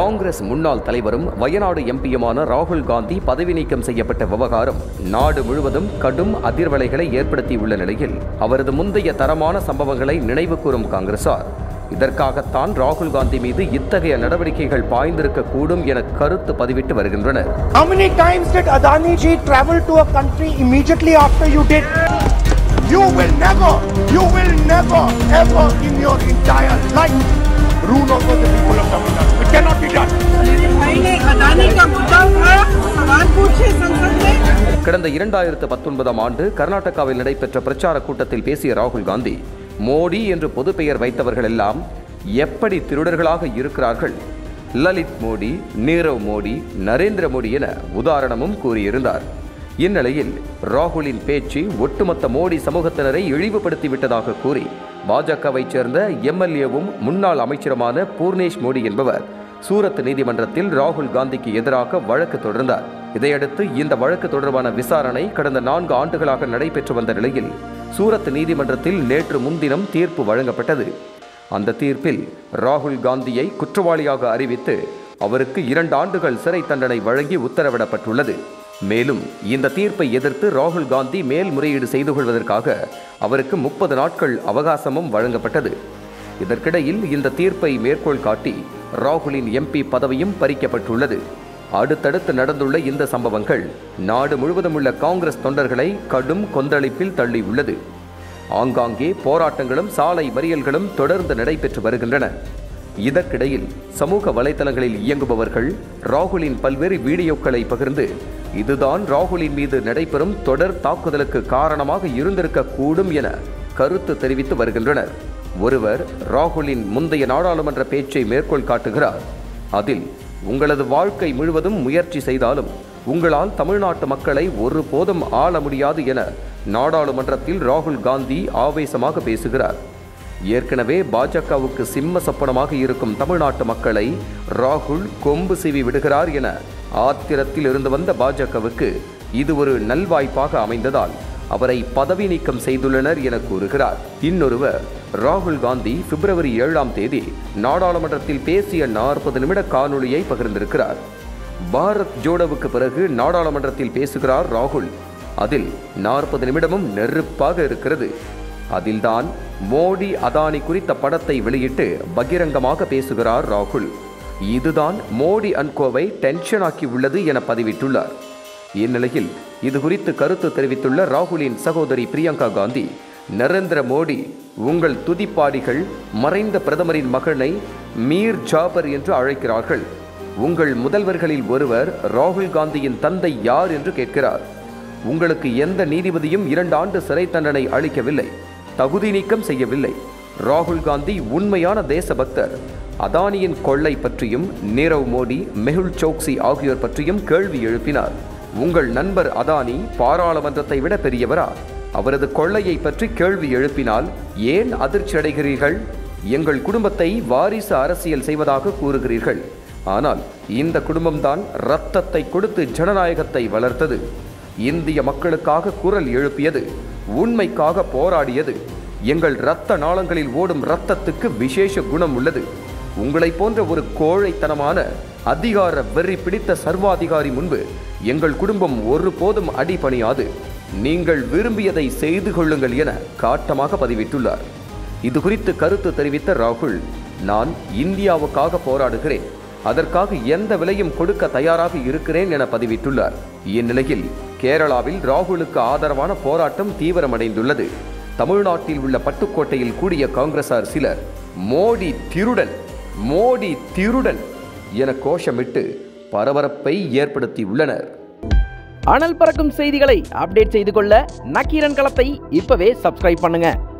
காங்கிரஸ் முன்னாள் தலைவரும் வயநாடு எம்பியுமான ராகுல் காந்தி பதவி நீக்கம் செய்யப்பட்ட விவகாரம் நாடு முழுவதும் கடும் அதிர்வலைகளை ஏற்படுத்தியுள்ள நிலையில் அவரது முந்தைய தரமான சம்பவங்களை நினைவு கூறும் காங்கிரசார் இதற்காகத்தான் ராகுல் காந்தி மீது இத்தகைய நடவடிக்கைகள் பாய்ந்திருக்க கூடும் என கருத்து பதிவிட்டு வருகின்றனர் How many times did Adani ji travel to a country immediately after you did? You will never, you will never, ever in your entire life rule over the people of Tamil Nadu. It cannot be done. मेरे भाई ने अदानी का मुद्दा उठाया सवाल पूछे संसद में கடந்த இரண்டாயிரத்து பத்தொன்பதாம் ஆண்டு கர்நாடகாவில் நடைபெற்ற பிரச்சார கூட்டத்தில் பேசிய ராகுல் காந்தி மோடி என்று பொது பெயர் வைத்தவர்கள் எல்லாம் எப்படி திருடர்களாக இருக்கிறார்கள் லலித் மோடி நீரவ் மோடி நரேந்திர மோடி என உதாரணமும் கூறியிருந்தார் இந்நிலையில் ராகுலின் பேச்சு ஒட்டுமொத்த மோடி சமூகத்தினரை இழிவுபடுத்திவிட்டதாக கூறி பாஜகவைச் சேர்ந்த எம்எல்ஏவும் முன்னாள் அமைச்சருமான பூர்ணேஷ் மோடி என்பவர் சூரத் நீதிமன்றத்தில் ராகுல் காந்திக்கு எதிராக வழக்கு தொடர்ந்தார் இதையடுத்து இந்த வழக்கு தொடர்பான விசாரணை கடந்த நான்கு ஆண்டுகளாக நடைபெற்று வந்த நிலையில் சூரத் நீதிமன்றத்தில் நேற்று முன்தினம் தீர்ப்பு வழங்கப்பட்டது அந்த தீர்ப்பில் ராகுல் காந்தியை குற்றவாளியாக அறிவித்து அவருக்கு இரண்டு ஆண்டுகள் சிறை தண்டனை வழங்கி உத்தரவிடப்பட்டுள்ளது மேலும் இந்த தீர்ப்பை எதிர்த்து ராகுல் காந்தி மேல்முறையீடு செய்து கொள்வதற்காக அவருக்கு முப்பது நாட்கள் அவகாசமும் வழங்கப்பட்டது இதற்கிடையில் இந்த தீர்ப்பை மேற்கோள் காட்டி ராகுலின் எம்பி பதவியும் பறிக்கப்பட்டுள்ளது அடுத்தடுத்து நடந்துள்ள இந்த சம்பவங்கள் நாடு முழுவதும் உள்ள காங்கிரஸ் தொண்டர்களை கடும் கொந்தளிப்பில் தள்ளியுள்ளது ஆங்காங்கே போராட்டங்களும் சாலை மறியல்களும் தொடர்ந்து நடைபெற்று வருகின்றன இதற்கிடையில் சமூக வலைதளங்களில் இயங்குபவர்கள் ராகுலின் பல்வேறு வீடியோக்களை பகிர்ந்து இதுதான் ராகுலின் மீது நடைபெறும் தொடர் தாக்குதலுக்கு காரணமாக இருந்திருக்க கூடும் என கருத்து தெரிவித்து வருகின்றனர் ஒருவர் ராகுலின் முந்தைய நாடாளுமன்ற பேச்சை மேற்கோள் காட்டுகிறார் அதில் உங்களது வாழ்க்கை முழுவதும் முயற்சி செய்தாலும் உங்களால் தமிழ்நாட்டு மக்களை ஒருபோதும் ஆள முடியாது என நாடாளுமன்றத்தில் ராகுல் காந்தி ஆவேசமாக பேசுகிறார் ஏற்கனவே பாஜகவுக்கு சிம்ம சொப்பனமாக இருக்கும் தமிழ்நாட்டு மக்களை ராகுல் கொம்பு சீவி விடுகிறார் என ஆத்திரத்தில் இருந்து வந்த பாஜகவுக்கு இது ஒரு நல்வாய்ப்பாக அமைந்ததால் அவரை பதவி நீக்கம் செய்துள்ளனர் என கூறுகிறார் இன்னொருவர் ராகுல் காந்தி பிப்ரவரி ஏழாம் தேதி நாடாளுமன்றத்தில் பேசிய நாற்பது நிமிட காணொளியை பகிர்ந்திருக்கிறார் பாரத் ஜோடோவுக்கு பிறகு நாடாளுமன்றத்தில் பேசுகிறார் ராகுல் அதில் நாற்பது நிமிடமும் நெருப்பாக இருக்கிறது அதில்தான் மோடி அதானி குறித்த படத்தை வெளியிட்டு பகிரங்கமாக பேசுகிறார் ராகுல் இதுதான் மோடி அன்கோவை டென்ஷன் ஆக்கி உள்ளது என பதிவிட்டுள்ளார் இந்நிலையில் இது குறித்து கருத்து தெரிவித்துள்ள ராகுலின் சகோதரி பிரியங்கா காந்தி நரேந்திர மோடி உங்கள் துதிப்பாடிகள் மறைந்த பிரதமரின் மகனை மீர் ஜாபர் என்று அழைக்கிறார்கள் உங்கள் முதல்வர்களில் ஒருவர் ராகுல் காந்தியின் தந்தை யார் என்று கேட்கிறார் உங்களுக்கு எந்த நீதிபதியும் இரண்டு ஆண்டு சிறை தண்டனை அளிக்கவில்லை தகுதி நீக்கம் செய்யவில்லை ராகுல் காந்தி உண்மையான தேசபக்தர் அதானியின் கொள்ளை பற்றியும் நீரவ் மோடி மெಹುல் சோக்சி ஆகியோர் பற்றியும் கேள்வி எழுப்பினார் உங்கள் நண்பர் அதானி பாராளுமன்றத்தை விட பெரியவரா அவரது கொள்ளையை பற்றி கேள்வி எழுப்பினால் ஏன் அதிர்ச்சி அடைகிறீர்கள் எங்கள் குடும்பத்தை வாரிசு அரசியல் செய்வதாக கூறுகிறீர்கள் ஆனால் இந்த குடும்பம்தான் ரத்தத்தை கொடுத்து ஜனநாயகத்தை வளர்த்தது இந்திய மக்களுக்காக குரல் எழுப்பியது உண்மைக்காக போராடியது எங்கள் இரத்த நாளங்களில் ஓடும் இரத்தத்துக்கு விசேஷ குணம் உள்ளது உங்களைப் போன்ற ஒரு கோழைத்தனமான அதிகார வெறி பிடித்த சர்வாதிகாரி முன்பு எங்கள் குடும்பம் ஒருபோதும் அடிபணியாது நீங்கள் விரும்பியதை செய்து கொள்ளுங்கள் என காட்டமாக பதிவிட்டுள்ளார் இது குறித்து கருத்து தெரிவித்த ராகுல் நான் இந்தியாவுக்காக போராடுகிறேன் அதற்காக எந்த விலையும் கொடுக்க தயாராக இருக்கிறேன் என பதிவிட்டுள்ளார் இந்நிலையில் கேரளாவில் ராகுலுக்கு ஆதரவான போராட்டம் தீவிரமடைந்துள்ளது தமிழ்நாட்டில் உள்ள பட்டுக்கோட்டையில் கூடிய காங்கிரசார் சிலர் மோடி திருடன் மோடி திருடன் என கோஷமிட்டு பரபரப்பை ஏற்படுத்தியுள்ளனர் அனல் பறக்கும் செய்திகளை அப்டேட் செய்து கொள்ள நக்கீரன் களத்தை இப்பவே சப்ஸ்கிரைப் பண்ணுங்க